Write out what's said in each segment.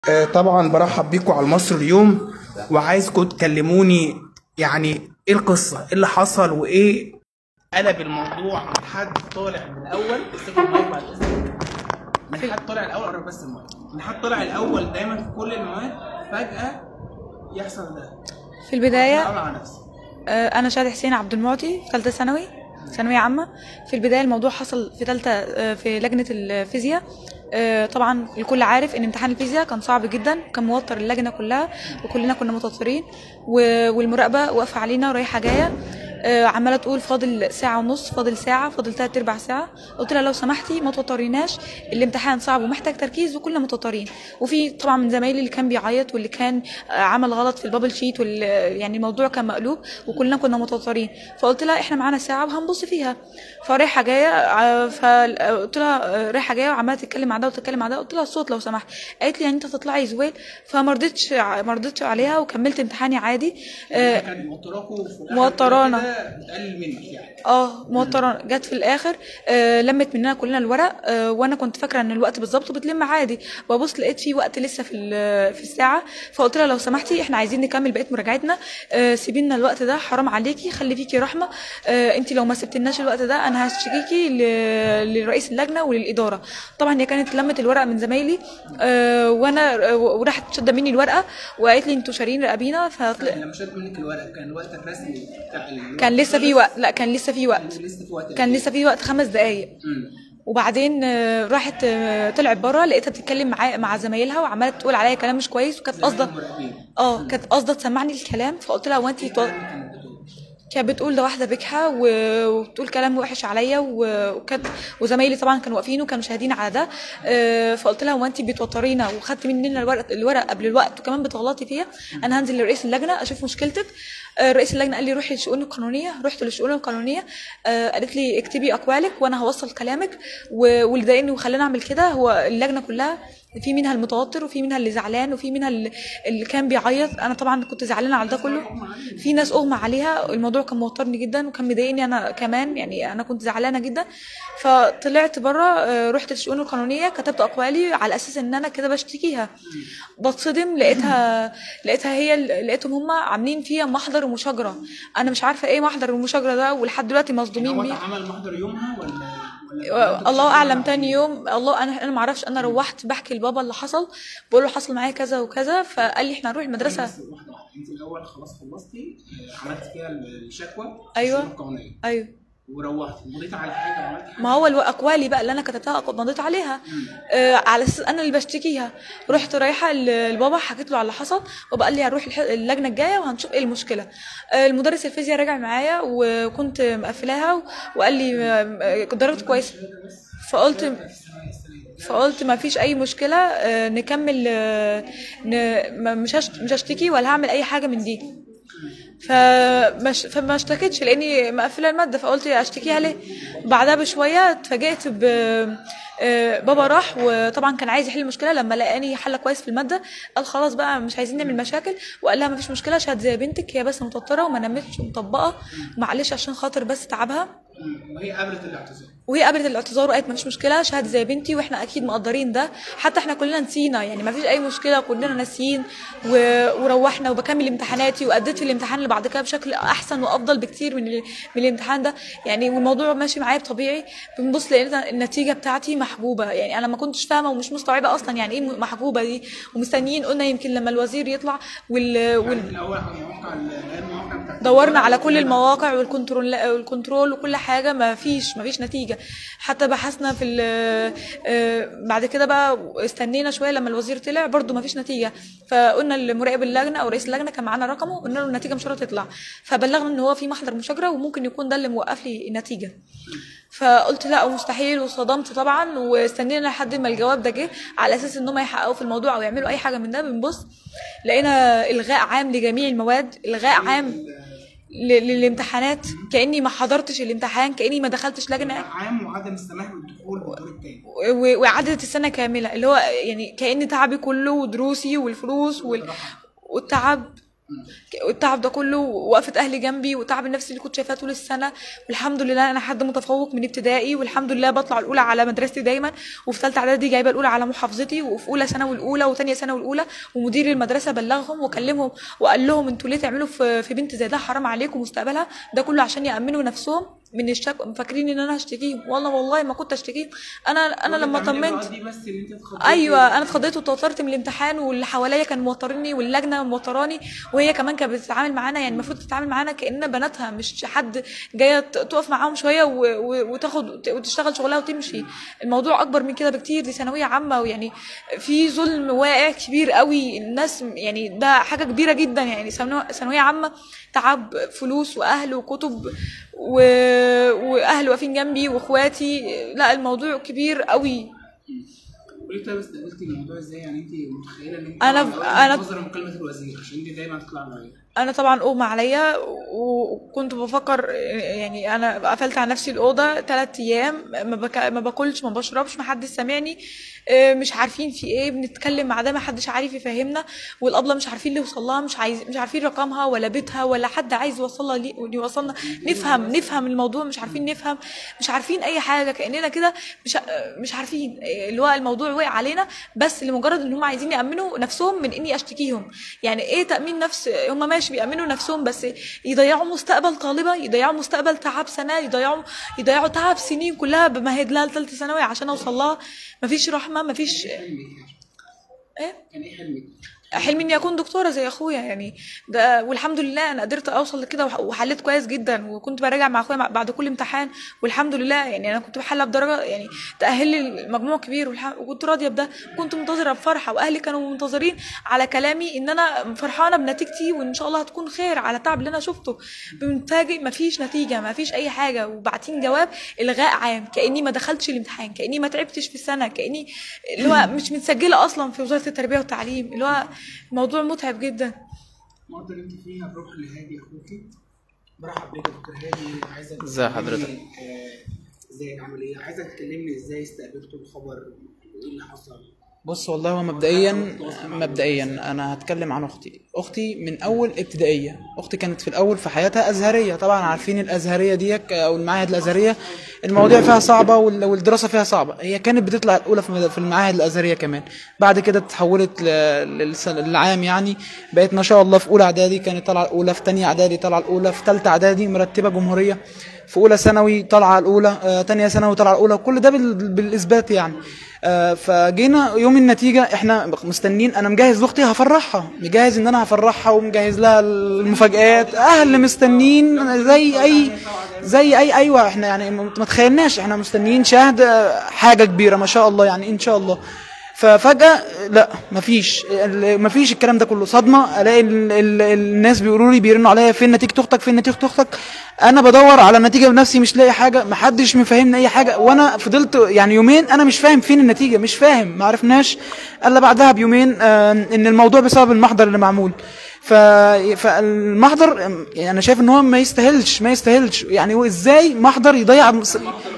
آه، طبعا برحب بيكم على مصر اليوم وعايزكم تكلموني يعني ايه القصه ايه اللي حصل وايه قلب الموضوع من حد طالع من الاول استنى المايك بعد اذنك من حد طالع الاول قرب بس المايك من حد طالع الاول دايما في كل المواد فجاه يحصل ده في البداية اقول على نفسي آه، أنا شادي حسين عبد المعطي في ثالثة ثانوي ثانوية عامة في البداية الموضوع حصل في ثالثة آه، في لجنة الفيزياء آه، طبعا الكل عارف ان امتحان الفيزياء كان صعب جدا كان موتر اللجنه كلها وكلنا كنا متوترين و- والمراقبه واقفه علينا رايحه جايه آه، عماله تقول فاضل ساعه ونص فاضل ساعه فاضل تلات ارباع ساعه قلت لها لو سمحتي ما توتريناش الامتحان صعب ومحتاج تركيز وكلنا متوترين وفي طبعا من زمايلي اللي كان بيعيط واللي كان آه، عمل غلط في البابل شيت وال يعني الموضوع كان مقلوب وكلنا كنا متوترين فقلت لها احنا معانا ساعه وهنبص فيها فرايحه جايه آه، فقلت لها آه، رايحه جايه وعماله تتكلم مع ده وتتكلم مع ده قلت لها الصوت لو سمحت قالت لي يعني انت تطلعي زويل فما رضيتش ما رضيتش عليها وكملت امتحاني عادي آه، كان موتراكوا وفي الآخر موترانا. كده بتقلل منك يعني اه موترة جت في الاخر آه لمت مننا كلنا الورق آه وانا كنت فاكره ان الوقت بالظبط وبتلم عادي ببص لقيت في وقت لسه في ال- في الساعه فقلت لها لو سمحتي احنا عايزين نكمل بقيه مراجعتنا آه سيبي لنا الوقت ده حرام عليكي خلي فيكي رحمه آه انت لو ما سبتلناش الوقت ده انا هشتكيكي ل- لرئيس اللجنه وللاداره طبعا هي كانت لمت الورق من زمايلي آه وانا آه، وراحت شاده مني الورقه وقالت لي انتوا شارين رقابينا فطلع لما شد منك الورق كان الوقت الرسمي بتاع ال- كان لسه في وقت لا كان لسه في وقت لسه في وقت كان لسه في وقت خمس دقايق مم. وبعدين آه، راحت آه، طلعت بره لقيتها بتتكلم مع مع زمايلها وعماله تقول عليا كلام مش كويس وكانت قاصده المراقبين اه كانت قاصده تسمعني الكلام فقلت لها هو انت كانت بتقول كانت بتقول ده واحده بجحه و- وبتقول كلام وحش عليا و- وكانت وزمايلي طبعا كانوا واقفين وكانوا شاهدين على ده آه، فقلت لها هو انت بتوترينا وخدتي مننا الورق الورق قبل الوقت وكمان بتغلطي فيا انا هنزل لرئيس اللجنه اشوف مشكلتك آه، رئيس اللجنه قال لي روحي للشؤون القانونيه رحت للشؤون القانونيه آه، قالت لي اكتبي اقوالك وانا هوصل كلامك و- واللي ضايقني وخلاني اعمل كده هو اللجنه كلها في منها المتوتر وفي منها اللي زعلان وفي منها اللي اللي كان بيعيط انا طبعا كنت زعلانه على ده كله في ناس اغمى عليها الموضوع كان موترني جدا وكان مضايقني انا كمان يعني انا كنت زعلانه جدا فطلعت بره آه، رحت الشؤون القانونيه كتبت اقوالي على اساس ان انا كده بشتكيها بتصدم لقيتها لقيتها هي لقيتهم هم عاملين فيها محضر ومشاجره انا مش عارفه ايه محضر المشاجره ده ولحد دلوقتي مصدومين هو بيه اتعمل محضر يومها ولا ولا الله اعلم تاني يوم الله انا انا ما اعرفش انا روحت بحكي لبابا اللي حصل بقول له حصل معايا كذا وكذا فقال لي احنا هنروح المدرسه بس واحده واحده انت الاول خلاص خلصتي آه، عملت فيها الشكوى أيوة. الشؤون القانونيه ايوه وروحتي مضيت على حاجه وعملت حاجه ما هو الو- اقوالي بقى اللي انا كتبتها أق- مضيت عليها آه على اساس انا اللي بشتكيها رحت رايحه ل- لبابا حكيت له على اللي حصل بابا قال لي هنروح الح- اللجنه الجايه وهنشوف ايه المشكله آه المدرس الفيزياء رجع معايا وكنت مقفلاها و- وقال لي آه، آه، درجتي كويسه فقلت فقلت ما فيش اي مشكله آه، نكمل آه، ن- ما- مش هشت- مش هشتكي ولا هعمل اي حاجه من دي فمش فما اشتكيتش لاني مقفله الماده فقلت اشتكيها ليه بعدها بشويه اتفاجئت ب آه، بابا راح وطبعا كان عايز يحل المشكله لما لقاني حل كويس في الماده قال خلاص بقى مش عايزين نعمل مشاكل وقال لها ما فيش مشكله شهد زي بنتك هي بس متوتره وما نامتش ومطبقه معلش عشان خاطر بس تعبها مم. وهي قابلت الاعتذار وهي قابلت الاعتذار وقالت مفيش مشكله شهد زي بنتي واحنا اكيد مقدرين ده حتى احنا كلنا نسينا يعني مفيش اي مشكله كلنا ناسيين و... وروحنا وبكمل امتحاناتي واديت في الامتحان اللي بعد كده بشكل احسن وافضل بكتير من ال... من الامتحان ده يعني والموضوع ماشي معايا بطبيعي بنبص لقينا النتيجه بتاعتي محجوبه يعني انا ما كنتش فاهمه ومش مستوعبه اصلا يعني ايه محجوبه دي ومستنيين قلنا يمكن لما الوزير يطلع وال... وال... في الاول على المواقع اللي هي المواقع بتاعت دورنا على كل المواقع والكنترول والكنترول وكل حاجه ما فيش ما فيش نتيجه حتى بحثنا في ال- آه، بعد كده بقى استنينا شويه لما الوزير طلع برضو ما فيش نتيجه فقلنا لمراقب اللجنه او رئيس اللجنه كان معانا رقمه قلنا له النتيجه مش راضيه تطلع فبلغنا ان هو في محضر مشاجره وممكن يكون ده اللي موقف لي النتيجه فقلت لا مستحيل وصدمت طبعا واستنينا لحد ما الجواب ده جه على اساس ان هم يحققوا في الموضوع او يعملوا اي حاجه من ده بنبص لقينا الغاء عام لجميع المواد الغاء عام ل- للامتحانات كاني ما حضرتش الامتحان كاني ما دخلتش لجنه عام وعدم السماح بالدخول بالدور الثاني و- واعاده السنه كامله اللي هو يعني كان تعبي كله ودروسي والفلوس وال... والتعب والتعب ده كله وقفه اهلي جنبي والتعب النفسي اللي كنت شايفاه طول السنه والحمد لله انا حد متفوق من ابتدائي والحمد لله بطلع الاولى على مدرستي دايما وفي ثالثه اعدادي جايبه الاولى على محافظتي وفي اولى ثانوي الاولى وثانيه ثانوي الاولى ومدير المدرسه بلغهم وكلمهم وقال لهم انتوا ليه تعملوا في في بنت زي ده حرام عليكم مستقبلها ده كله عشان يامنوا نفسهم من الشك فاكرين ان انا هشتكيهم والله والله ما كنت اشتكيهم انا انا لما طمنت ايوه انا اتخضيت واتوترت من الامتحان واللي حواليا كانوا موتريني واللجنه موتراني وهي كمان كانت بتتعامل معانا يعني المفروض تتعامل معانا كاننا بناتها مش حد جايه ت- تقف معاهم شويه و- و- وتاخد وتشتغل شغلها وتمشي الموضوع اكبر من كده بكتير دي ثانويه عامه ويعني في ظلم واقع كبير قوي الناس يعني ده حاجه كبيره جدا يعني ثانويه ثانوية عامه تعب فلوس واهل وكتب و... واهل واقفين جنبي واخواتي لا الموضوع كبير قوي قولي طيب استقبلتي الموضوع ازاي يعني انت متخيله ان انت أنا- انا أنا- منتظره مكالمه الوزير عشان انت دايما هتطلع معايا انا طبعا اغمى عليا وكنت بفكر يعني انا قفلت على نفسي الاوضه ثلاث ايام ما, بك... ما باكلش ما بشربش ما حدش سامعني آه، مش عارفين في ايه بنتكلم مع ده ما حدش عارف يفهمنا والابله مش عارفين اللي يوصل لها مش عايز مش عارفين رقمها ولا بيتها ولا حد عايز يوصلها لي يوصلنا نفهم نفهم الموضوع مش عارفين نفهم مش عارفين اي حاجه كاننا كده مش مش عارفين اللي هو الموضوع وقع علينا بس لمجرد ان هم عايزين يامنوا نفسهم من اني اشتكيهم يعني ايه تامين نفس هم ماشي بيامنوا نفسهم بس يضيعوا مستقبل طالبه يضيعوا مستقبل تعب سنه يضيعوا يضيعوا تعب سنين كلها بمهد لها لثالثه ثانوي عشان اوصل لها مفيش رحمه مفيش حلمك ايه كان ايه حلمك؟ حلمي اني اكون دكتوره زي اخويا يعني ده والحمد لله انا قدرت اوصل لكده وح- وحليت كويس جدا وكنت براجع مع اخويا مع- بعد كل امتحان والحمد لله يعني انا كنت بحلها بدرجه يعني تاهل لي المجموع كبير والح- وكنت راضيه بده كنت منتظره بفرحه واهلي كانوا منتظرين على كلامي ان انا فرحانه بنتيجتي وان شاء الله هتكون خير على التعب اللي انا شفته بنتاجئ مفيش نتيجه مفيش اي حاجه وبعتين جواب الغاء عام كاني ما دخلتش الامتحان كاني ما تعبتش في السنه كاني اللي هو مش متسجله اصلا في وزاره التربيه والتعليم اللي هو الموضوع متعب جدا المقدر اللي انت فيها بروح لهادي اخوكي برحب بيك يا دكتور هادي عايزك ازي تكلمني، حضرتك؟ آه، ازيك عامل ايه؟ عايزك تكلمني ازاي استقبلتوا الخبر وايه اللي حصل؟ بص والله هو مبدئيا مبدئيا انا هتكلم عن اختي اختي من اول ابتدائيه اختي كانت في الاول في حياتها ازهريه طبعا عارفين الازهريه ديك او المعاهد الازهريه المواضيع فيها صعبه وال- والدراسه فيها صعبه هي كانت بتطلع الاولى في في المعاهد الازهريه كمان بعد كده اتحولت ل- للس- للعام يعني بقت ما شاء الله في اولى اعدادي كانت طالعه الاولى في ثانيه اعدادي طالعه الاولى في ثالثه اعدادي مرتبه جمهوريه في اولى ثانوي طالعه الاولى آه، تانية ثانوي طالعه الاولى كل ده بال- بالاثبات يعني آه، فجينا يوم النتيجه احنا مستنين انا مجهز لاختي هفرحها مجهز ان انا هفرحها ومجهز لها المفاجآت اهل مستنين زي اي زي اي ايوه احنا يعني ما ما تخيلناش احنا مستنيين شهد آه، حاجه كبيره ما شاء الله يعني ان شاء الله ففجأة لا مفيش ال- مفيش الكلام ده كله صدمة الاقي ال ال الناس بيقولوا لي بيرنوا عليا فين نتيجة اختك فين نتيجة اختك انا بدور على النتيجة بنفسي مش لاقي حاجة محدش مفهمني اي حاجة وانا فضلت يعني يومين انا مش فاهم فين النتيجة مش فاهم ما عرفناش الا بعدها بيومين آه، ان الموضوع بسبب المحضر اللي معمول ف... فالمحضر آم، يعني انا شايف ان هو ما يستاهلش ما يستاهلش يعني هو ازاي محضر يضيع مس-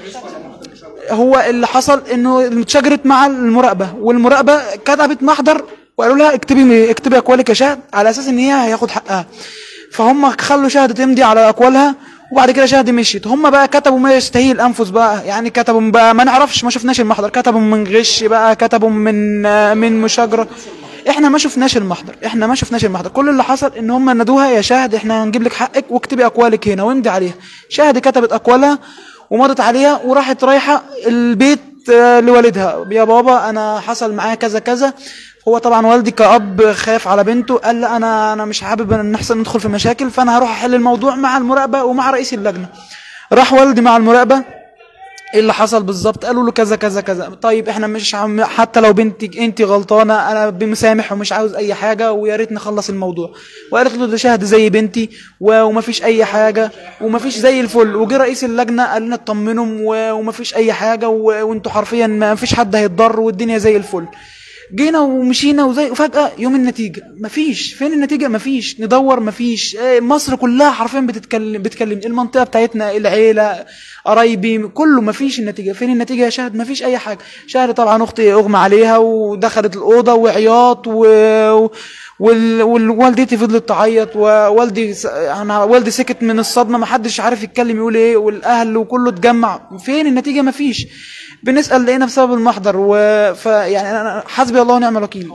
هو اللي حصل انه اتشجرت مع المراقبه والمراقبه كتبت محضر وقالوا لها اكتبي اكتبي اقوالك يا شهد على اساس ان هي هياخد حقها فهم خلوا شهد تمضي على اقوالها وبعد كده شهد مشيت هم بقى كتبوا ما يستهي الانفس بقى يعني كتبوا بقى ما نعرفش ما شفناش المحضر كتبوا من غش بقى كتبوا من من مشاجره احنا ما شفناش المحضر احنا ما شفناش المحضر كل اللي حصل ان هم ندوها يا شهد احنا هنجيب لك حقك واكتبي اقوالك هنا وامضي عليها شهد كتبت اقوالها ومضت عليها وراحت رايحه البيت آه، لوالدها يا بابا انا حصل معايا كذا كذا هو طبعا والدي كأب خاف على بنته قال لا انا انا مش حابب ان نحصل ندخل في مشاكل فانا هروح احل الموضوع مع المراقبه ومع رئيس اللجنه راح والدي مع المراقبه ايه اللي حصل بالظبط قالوا له كذا كذا كذا طيب احنا مش عم حتى لو بنتك انت غلطانه انا بمسامح ومش عاوز اي حاجه ويا ريت نخلص الموضوع وقالت له ده شهد زي بنتي و- ومفيش اي حاجه ومفيش زي الفل وجه رئيس اللجنه قال لنا اطمنوا و- ومفيش اي حاجه و- وانتوا حرفيا ما فيش حد هيتضر والدنيا زي الفل جينا ومشينا وزي وفجاه يوم النتيجه مفيش فين النتيجه مفيش ندور مفيش آه، مصر كلها حرفيا بتتكلم بتكلم المنطقه بتاعتنا العيله قرايبي كله مفيش النتيجه فين النتيجه يا شهد مفيش اي حاجه شهد طبعا اختي اغمى عليها ودخلت الاوضه وعياط و... وال... والوالدتي فضلت تعيط ووالدي س... انا والدي سكت من الصدمه ما حدش عارف يتكلم يقول ايه والاهل وكله اتجمع فين النتيجه مفيش بنسال لقينا بسبب المحضر و... ف يعني انا حسبي الله ونعم الوكيل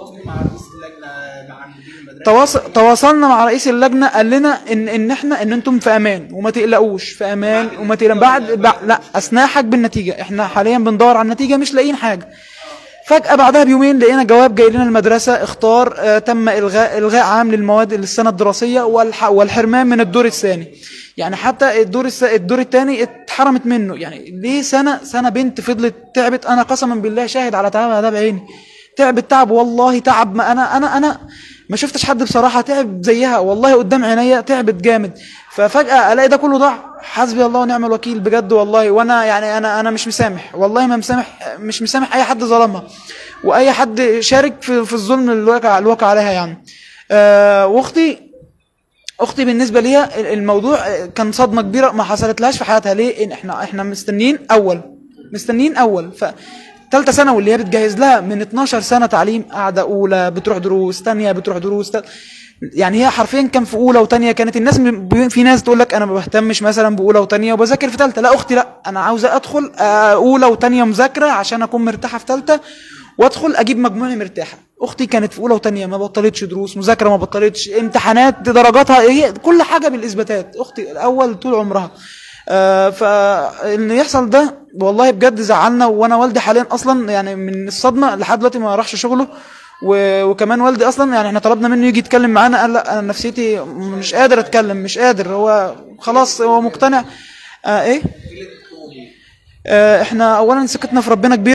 تواصل تواصلنا مع رئيس اللجنه قال لنا ان ان احنا ان انتم في امان وما تقلقوش في امان وما تقلقوا بعد, بعد لا اثناء حجب النتيجه احنا حاليا بندور على النتيجه مش لاقيين حاجه فجأة بعدها بيومين لقينا جواب جاي لنا المدرسة اختار آه تم إلغاء إلغاء عام للمواد للسنة الدراسية والح والحرمان من الدور الثاني يعني حتى الدور الس... الدور الثاني اتحرمت منه يعني ليه سنة سنة بنت فضلت تعبت أنا قسما بالله شاهد على تعبها ده بعيني تعبت تعب والله تعب ما أنا أنا أنا ما شفتش حد بصراحة تعب زيها والله قدام عينيا تعبت جامد ففجأة ألاقي ده كله ضاع حسبي الله ونعم الوكيل بجد والله وانا يعني انا انا مش مسامح والله ما مسامح مش مسامح اي حد ظلمها واي حد شارك في, في الظلم اللي وقع اللي وقع عليها يعني آه واختي اختي بالنسبه ليها الموضوع كان صدمه كبيره ما حصلتلهاش في حياتها ليه ان احنا احنا مستنيين اول مستنيين اول ف ثالثه ثانوي اللي هي بتجهز لها من 12 سنه تعليم قاعده اولى بتروح دروس ثانيه بتروح دروس تل... يعني هي حرفيا كان في اولى وثانيه كانت الناس م- في ناس تقول لك انا ما بهتمش مثلا باولى وثانيه وبذاكر في ثالثه لا اختي لا انا عاوزه ادخل آه، اولى وثانيه مذاكره عشان اكون مرتاحه في ثالثه وادخل اجيب مجموعي مرتاحه اختي كانت في اولى وثانيه ما بطلتش دروس مذاكره ما بطلتش امتحانات درجاتها هي كل حاجه بالاثباتات اختي الاول طول عمرها آه فان يحصل ده والله بجد زعلنا وانا والدي حاليا اصلا يعني من الصدمه لحد دلوقتي ما راحش شغله و- وكمان والدي اصلا يعني احنا طلبنا منه يجي يتكلم معانا قال لا انا نفسيتي مش قادر اتكلم مش قادر هو خلاص هو مقتنع آه ايه آه احنا اولا ثقتنا في ربنا كبير